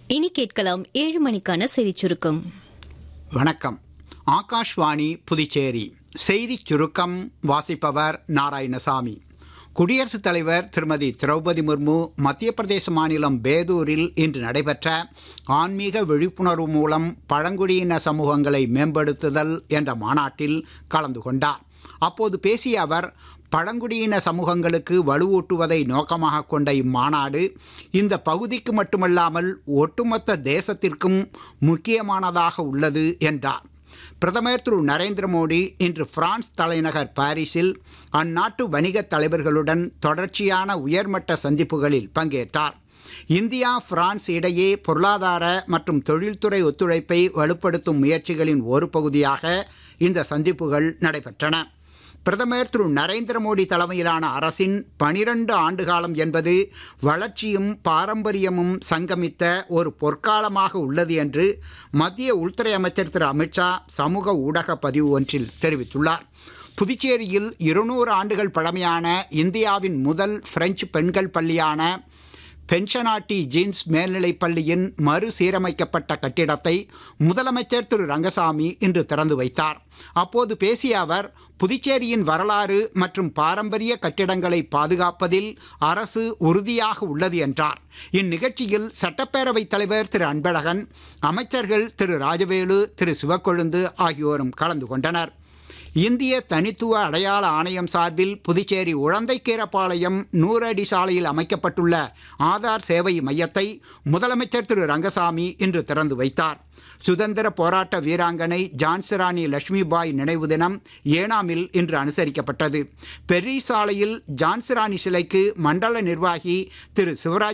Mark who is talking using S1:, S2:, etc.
S1: இனி கேட்கலாம் ஏழு மணிக்கான செய்திச் சுருக்கம்
S2: வணக்கம் ஆகாஷ்வாணி புதுச்சேரி செய்திச் சுருக்கம் வாசிப்பவர் நாராயணசாமி குடியரசுத் தலைவர் திருமதி திரௌபதி முர்மு மத்திய பிரதேச மாநிலம் பேதூரில் இன்று நடைபெற்ற ஆன்மீக விழிப்புணர்வு மூலம் பழங்குடியின சமூகங்களை மேம்படுத்துதல் என்ற மாநாட்டில் கலந்து கொண்டார் அப்போது பேசிய அவர் பழங்குடியின சமூகங்களுக்கு வலுவூட்டுவதை நோக்கமாக கொண்ட இம்மாநாடு இந்த பகுதிக்கு மட்டுமல்லாமல் ஒட்டுமொத்த தேசத்திற்கும் முக்கியமானதாக உள்ளது என்றார் பிரதமர் திரு நரேந்திர மோடி இன்று பிரான்ஸ் தலைநகர் பாரிஸில் அந்நாட்டு வணிகத் தலைவர்களுடன் தொடர்ச்சியான உயர்மட்ட சந்திப்புகளில் பங்கேற்றார் இந்தியா பிரான்ஸ் இடையே பொருளாதார மற்றும் தொழில்துறை ஒத்துழைப்பை வலுப்படுத்தும் முயற்சிகளின் ஒரு பகுதியாக இந்த சந்திப்புகள் நடைபெற்றன பிரதமர் திரு நரேந்திர மோடி தலைமையிலான அரசின் பனிரண்டு ஆண்டுகாலம் என்பது வளர்ச்சியும் பாரம்பரியமும் சங்கமித்த ஒரு பொற்காலமாக உள்ளது என்று மத்திய உள்துறை அமைச்சர் திரு அமித்ஷா சமூக ஊடக பதிவு ஒன்றில் தெரிவித்துள்ளார் புதுச்சேரியில் இருநூறு ஆண்டுகள் பழமையான இந்தியாவின் முதல் பிரெஞ்சு பெண்கள் பள்ளியான பென்ஷனாட்டி ஜீன்ஸ் மேல்நிலைப் பள்ளியின் மறுசீரமைக்கப்பட்ட கட்டிடத்தை முதலமைச்சர் திரு ரங்கசாமி இன்று திறந்து வைத்தார் அப்போது பேசிய அவர் புதுச்சேரியின் வரலாறு மற்றும் பாரம்பரிய கட்டிடங்களை பாதுகாப்பதில் அரசு உறுதியாக உள்ளது என்றார் இந்நிகழ்ச்சியில் சட்டப்பேரவைத் தலைவர் திரு அன்பழகன் அமைச்சர்கள் திரு ராஜவேலு திரு சிவக்கொழுந்து ஆகியோரும் கலந்து கொண்டனர் இந்திய தனித்துவ அடையாள ஆணையம் சார்பில் புதுச்சேரி உழந்தைக்கீரப்பாளையம் நூறடி சாலையில் அமைக்கப்பட்டுள்ள ஆதார் சேவை மையத்தை முதலமைச்சர் திரு ரங்கசாமி இன்று திறந்து வைத்தார் சுதந்திர போராட்ட வீராங்கனை ஜான்சிராணி லட்சுமிபாய் நினைவு தினம் ஏனாமில் இன்று அனுசரிக்கப்பட்டது பெர்ரி சாலையில் ஜான்சிராணி சிலைக்கு மண்டல நிர்வாகி திரு சிவராஜ்